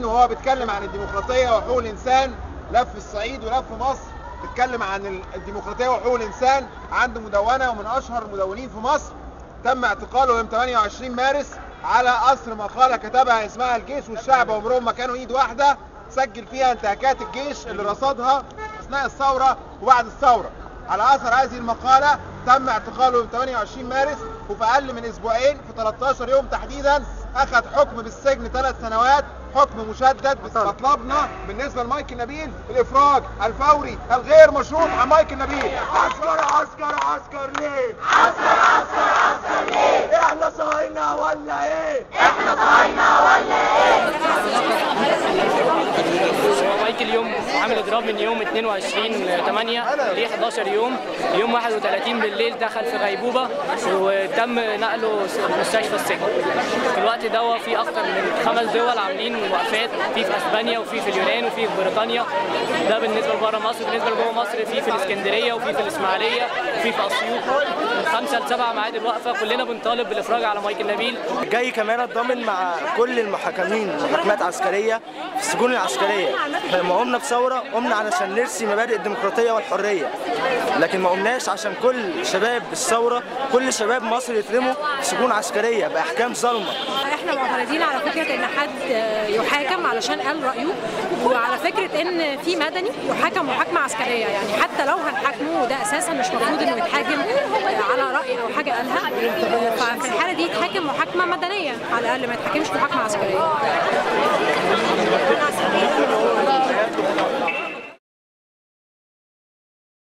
20 وهو بيتكلم عن الديمقراطيه وحقوق الانسان لف الصعيد ولف مصر بيتكلم عن الديمقراطيه وحقوق الانسان عنده مدونه ومن اشهر المدونين في مصر تم اعتقاله يوم 28 مارس على اثر مقاله كتبها اسمها الجيش والشعب عمرهم ما كانوا ايد واحده سجل فيها انتهاكات الجيش اللي رصدها اثناء الثوره وبعد الثوره على اثر هذه المقاله تم اعتقاله يوم 28 مارس وفي اقل من اسبوعين في 13 يوم تحديدا اخذ حكم بالسجن ثلاث سنوات حكم مشدد مطلبنا بالنسبه لمايكل نبيل الافراج الفوري الغير مشروط عن مايكل نبيل عسكر عسكر عسكر ليه عسكر عسكر عسكر ليه احنا صهاينة ولا ايه احنا صهاينة ولا ايه مايكل يوم عامل اضراب من يوم 22 8 ل 11 يوم يوم 31 بالليل دخل في غيبوبه وتم نقله مستشفى السجن في الوقت ده في اكثر من خمس دول عاملين وقفات في في اسبانيا وفي في اليونان وفي في بريطانيا ده بالنسبه لبره مصر بالنسبه لجوه مصر في في الاسكندريه وفي في الاسماعيليه وفي في اسيوط من خمسه لسبعه ميعاد الوقفه كلنا بنطالب بالافراج على مايكل نبيل جاي كمان اتضامن مع كل المحاكمين محاكمات عسكريه في السجون العسكريه لما قمنا بثوره قمنا علشان نرسي مبادئ الديمقراطيه والحريه لكن ما قمناش عشان كل شباب الثوره كل شباب مصر يترموا في سجون عسكريه باحكام ظالمه احنا معترضين على فكره ان حد يحاكم علشان قال رايه وعلى فكره ان في مدني يحاكم محاكمه عسكريه يعني حتى لو هنحاكمه وده اساسا مش المفروض انه يتحاكم على راي او حاجه قالها ففي الحاله دي يتحاكم محاكمه مدنيه على الاقل ما يتحاكمش محاكمه عسكريه